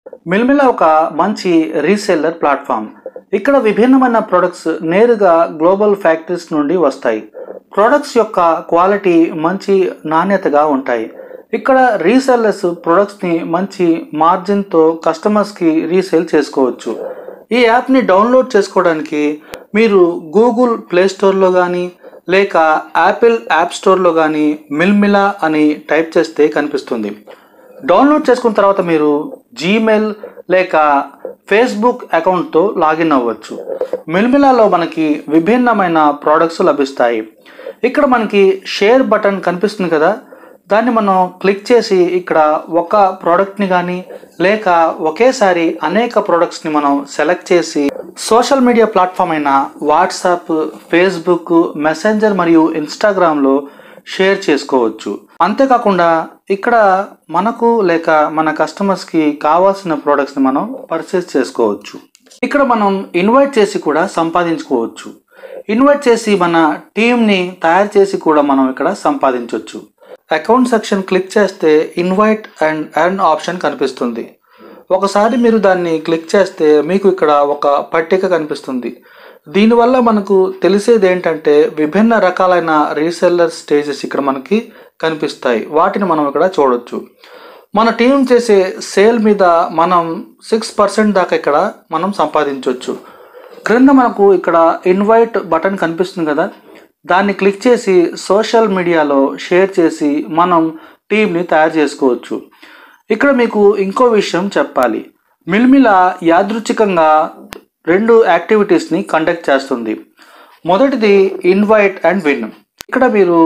మిల్మిలా ఒక మంచి reseller platform ఇక్కడ విభిన్నమైన ప్రొడక్ట్స్ నేరుగా గ్లోబల్ ఫ్యాక్టరీస్ నుండి వస్తాయి ప్రొడక్ట్స్ యొక్క క్వాలిటీ మంచి నాణ్యతగా ఉంటాయి ఇక్కడ రీసెల్లర్స్ ప్రొడక్ట్స్ని మంచి మార్జిన్తో కస్టమర్స్కి రీసేల్ చేసుకోవచ్చు ఈ యాప్ని డౌన్లోడ్ చేసుకోవడానికి మీరు గూగుల్ ప్లే స్టోర్లో కానీ లేక యాపిల్ యాప్ స్టోర్లో కానీ మిల్మిలా అని టైప్ చేస్తే కనిపిస్తుంది డౌన్లోడ్ చేసుకున్న తర్వాత మీరు జీమెయిల్ లేక ఫేస్బుక్ అకౌంట్తో లాగిన్ అవ్వచ్చు మిల్మిలాలో మనకి విభిన్నమైన ప్రోడక్ట్స్ లభిస్తాయి ఇక్కడ మనకి షేర్ బటన్ కనిపిస్తుంది కదా దాన్ని మనం క్లిక్ చేసి ఇక్కడ ఒక ప్రోడక్ట్ని కానీ లేక ఒకేసారి అనేక ప్రోడక్ట్స్ని మనం సెలెక్ట్ చేసి సోషల్ మీడియా ప్లాట్ఫామ్ అయిన వాట్సాప్ ఫేస్బుక్ మెసెంజర్ మరియు ఇన్స్టాగ్రామ్లో షేర్ చేసుకోవచ్చు అంతేకాకుండా ఇక్కడ మనకు లేక మన కస్టమర్స్కి కావాల్సిన ప్రోడక్ట్స్ని మనం పర్చేస్ చేసుకోవచ్చు ఇక్కడ మనం ఇన్వైట్ చేసి కూడా సంపాదించుకోవచ్చు ఇన్వైట్ చేసి మన టీంని తయారు చేసి కూడా మనం ఇక్కడ సంపాదించవచ్చు అకౌంట్ సెక్షన్ క్లిక్ చేస్తే ఇన్వైట్ అండ్ ఎర్న్ ఆప్షన్ కనిపిస్తుంది ఒకసారి మీరు దాన్ని క్లిక్ చేస్తే మీకు ఇక్కడ ఒక పట్టిక కనిపిస్తుంది దీనివల్ల మనకు తెలిసేది ఏంటంటే విభిన్న రకాలైన రీసెల్లర్ స్టేజెస్ ఇక్కడ మనకి కనిపిస్తాయి వాటిని మనం ఇక్కడ చూడొచ్చు మన టీం చేసే సేల్ మీద మనం సిక్స్ పర్సెంట్ దాకా ఇక్కడ మనం సంపాదించవచ్చు క్రింద మనకు ఇక్కడ ఇన్వైట్ బటన్ కనిపిస్తుంది కదా దాన్ని క్లిక్ చేసి సోషల్ మీడియాలో షేర్ చేసి మనం టీంని తయారు చేసుకోవచ్చు ఇక్కడ మీకు ఇంకో విషయం చెప్పాలి మిల్మిలా యాదృచ్ఛికంగా రెండు యాక్టివిటీస్ని కండక్ట్ చేస్తుంది మొదటిది ఇన్వైట్ అండ్ విన్ ఇక్కడ మీరు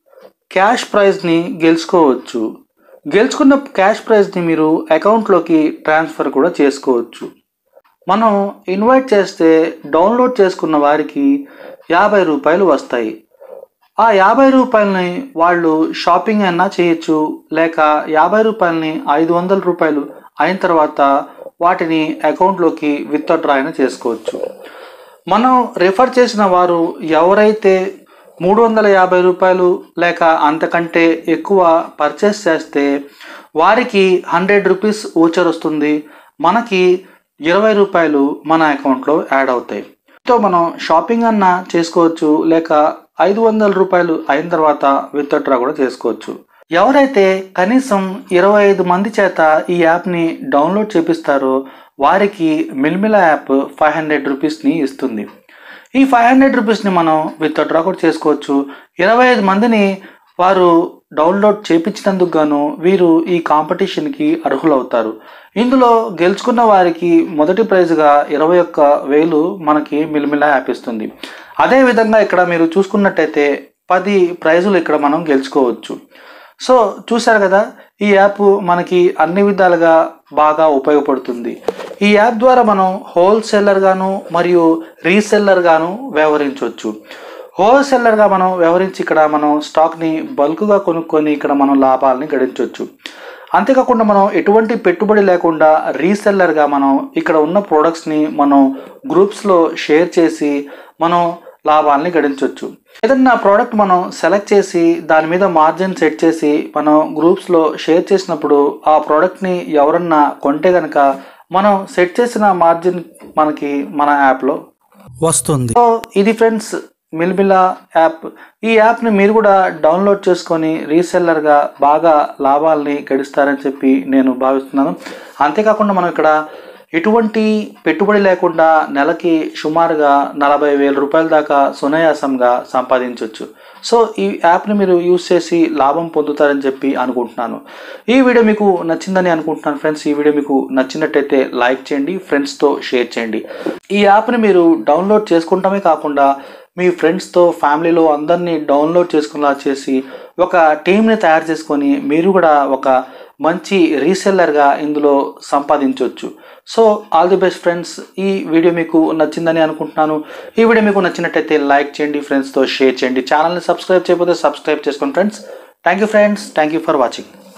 క్యాష్ ప్రైజ్ని గెలుచుకోవచ్చు గెలుచుకున్న క్యాష్ ప్రైజ్ని మీరు అకౌంట్లోకి ట్రాన్స్ఫర్ కూడా చేసుకోవచ్చు మనం ఇన్వైట్ చేస్తే డౌన్లోడ్ చేసుకున్న వారికి యాభై రూపాయలు వస్తాయి ఆ యాభై రూపాయలని వాళ్ళు షాపింగ్ అయినా చేయొచ్చు లేక యాభై రూపాయలని ఐదు వందల రూపాయలు అయిన తర్వాత వాటిని అకౌంట్లోకి విత్డ్రా అయినా చేసుకోవచ్చు మనం రిఫర్ చేసిన వారు ఎవరైతే మూడు వందల యాభై రూపాయలు లేక అంతకంటే ఎక్కువ పర్చేస్ చేస్తే వారికి హండ్రెడ్ రూపీస్ ఓచర్ వస్తుంది మనకి ఇరవై రూపాయలు మన అకౌంట్లో యాడ్ అవుతాయి తో మనం షాపింగ్ అన్న చేసుకోవచ్చు లేక ఐదు వందల రూపాయలు అయిన తర్వాత విత్డ్రా కూడా చేసుకోవచ్చు ఎవరైతే కనీసం ఇరవై ఐదు మంది చేత ఈ యాప్ని డౌన్లోడ్ చేపిస్తారో వారికి మిల్మిలా యాప్ ఫైవ్ హండ్రెడ్ రూపీస్ని ఇస్తుంది ఈ ఫైవ్ హండ్రెడ్ రూపీస్ని మనం విత్డ్రా కూడా చేసుకోవచ్చు ఇరవై ఐదు మందిని వారు డౌన్లోడ్ చేపించినందుకు గాను వీరు ఈ కాంపిటీషన్కి అర్హులవుతారు ఇందులో గెలుచుకున్న వారికి మొదటి ప్రైజ్గా ఇరవై ఒక్క వేలు మనకి మిల్మిలా యాప్ ఇస్తుంది అదేవిధంగా ఇక్కడ మీరు చూసుకున్నట్టయితే పది ప్రైజులు ఇక్కడ మనం గెలుచుకోవచ్చు సో చూశారు కదా ఈ యాప్ మనకి అన్ని విధాలుగా బాగా ఉపయోగపడుతుంది ఈ యాప్ ద్వారా మనం హోల్సేలర్ గాను మరియు రీసెల్లర్ గాను వ్యవహరించవచ్చు హోల్సేలర్గా మనం వ్యవహరించి ఇక్కడ మనం స్టాక్ని బల్క్గా కొనుక్కొని ఇక్కడ మనం లాభాలని గడించవచ్చు అంతేకాకుండా మనం ఎటువంటి పెట్టుబడి లేకుండా రీసెల్లర్గా మనం ఇక్కడ ఉన్న ప్రోడక్ట్స్ని మనం గ్రూప్స్లో షేర్ చేసి మనం లాభాలని గడించవచ్చు ఏదన్నా ప్రోడక్ట్ మనం సెలెక్ట్ చేసి దాని మీద మార్జిన్ సెట్ చేసి మనం గ్రూప్స్లో షేర్ చేసినప్పుడు ఆ ప్రోడక్ట్ని ఎవరన్నా కొంటే కనుక మనం సెట్ చేసిన మార్జిన్ మనకి మన యాప్లో వస్తుంది సో ఇది ఫ్రెండ్స్ మిల్మిలా యాప్ ఈ యాప్ని మీరు కూడా డౌన్లోడ్ చేసుకొని రీసెల్లర్గా బాగా లాభాలని గడిస్తారని చెప్పి నేను భావిస్తున్నాను అంతేకాకుండా మనం ఇక్కడ ఎటువంటి పెట్టుబడి లేకుండా నెలకి సుమారుగా నలభై వేల రూపాయల దాకా సునాయాసంగా సంపాదించవచ్చు సో ఈ యాప్ని మీరు యూస్ చేసి లాభం పొందుతారని చెప్పి అనుకుంటున్నాను ఈ వీడియో మీకు నచ్చిందని అనుకుంటున్నాను ఫ్రెండ్స్ ఈ వీడియో మీకు నచ్చినట్టయితే లైక్ చేయండి ఫ్రెండ్స్తో షేర్ చేయండి ఈ యాప్ని మీరు డౌన్లోడ్ చేసుకుంటామే కాకుండా మీ ఫ్రెండ్స్తో ఫ్యామిలీలో అందరినీ డౌన్లోడ్ చేసుకునేలా చేసి ఒక టీంని తయారు చేసుకొని మీరు కూడా ఒక మంచి రీసెల్లర్గా ఇందులో సంపాదించవచ్చు so all the best friends ఈ వీడియో మీకు నచ్చిందని అనుకుంటున్నాను ఈ వీడియో మీకు నచ్చినట్టయితే లైక్ చేయండి ఫ్రెండ్స్తో షేర్ చేయండి ఛానల్ని సబ్స్క్రైబ్ చేయకపోతే సబ్స్క్రైబ్ చేసుకోండి friends thank you friends thank you for watching